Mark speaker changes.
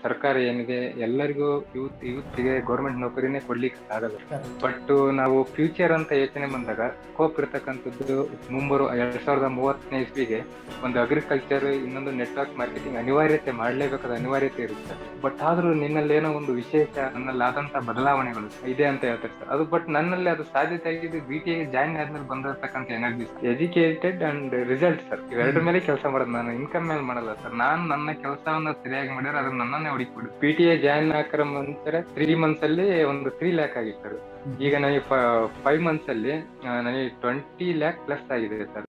Speaker 1: ಸರ್ಕಾರ ಏನಿದೆ ಎಲ್ಲರಿಗೂ ಯೂತ್ ಯೂತ್ಗೆ ಗೌರ್ಮೆಂಟ್ ನೌಕರಿನೇ ಕೊಡ್ಲಿಕ್ಕೆ ಆಗಲ್ಲ
Speaker 2: Correct.
Speaker 1: ಬಟ್ ನಾವು ಫ್ಯೂಚರ್ ಅಂತ ಯೋಚನೆ ಬಂದಾಗ ಸ್ಕೋಪ್ ಇರತಕ್ಕಂಥದ್ದು ಮುಂಬರುವ ಎರಡ್ ಸಾವಿರದ ಮೂವತ್ತನೇ ಇಸ್ವಿಗೆ ಒಂದು ಅಗ್ರಿಕಲ್ಚರ್ ಇನ್ನೊಂದು ನೆಟ್ವರ್ಕ್ ಮಾರ್ಕೆಟಿಂಗ್ ಅನಿವಾರ್ಯತೆ ಮಾಡ್ಲೇಬೇಕಾದ ಅನಿವಾರ್ಯತೆ ಇರುತ್ತೆ ಬಟ್ ಆದ್ರೂ ನಿನ್ನಲ್ಲಿ ಏನೋ ಒಂದು ವಿಶೇಷ ನನ್ನಲ್ಲಿ ಆದಂತ ಬದಲಾವಣೆಗಳು ಇದೆ ಅಂತ ಹೇಳ್ತಾರೆ ಸರ್ ಅದು ಬಟ್ ನನ್ನಲ್ಲಿ ಅದು ಸಾಧ್ಯತೆ ಆಗಿದ್ದು ಬಿ ಟಿ ಜಾಯಿನ್ ಆದ್ಮೇಲೆ ಬಂದಿರತಕ್ಕಂಥ energy educated and result sir ಇವೆರಡರ ಮೇಲೆ ಕೆಲಸ ಮಾಡೋದು ನಾನು ಇನ್ಕಮ್ ಮೇಲೆ ಮಾಡಲ್ಲ ಸರ್ ನಾನು ನನ್ನ ಕೆಲಸವನ್ನ ಸರಿಯಾಗಿ ಮಾಡಿದ್ರೆ ಅದನ್ನ ನನ್ನನ್ನೇ ಹುಡುಕ್ಬಿಡು ಪಿ ಟಿ ಎ ಜಾಯಿನ್ ಹಾಕರ ಮುಂಚೆ ತ್ರೀ ಮಂತ್ಸ್ ಅಲ್ಲಿ ಒಂದು ತ್ರೀ ಲ್ಯಾಕ್ ಆಗಿತ್ತು ಸರ್ ಈಗ ನನಗೆ ಫೈವ್ ಮಂತ್ಸ್ ಅಲ್ಲಿ ಆ, ನನಗೆ ಟ್ವೆಂಟಿ ಲ್ಯಾಕ್ ಪ್ಲಸ್ ಆಗಿದೆ ಸರ್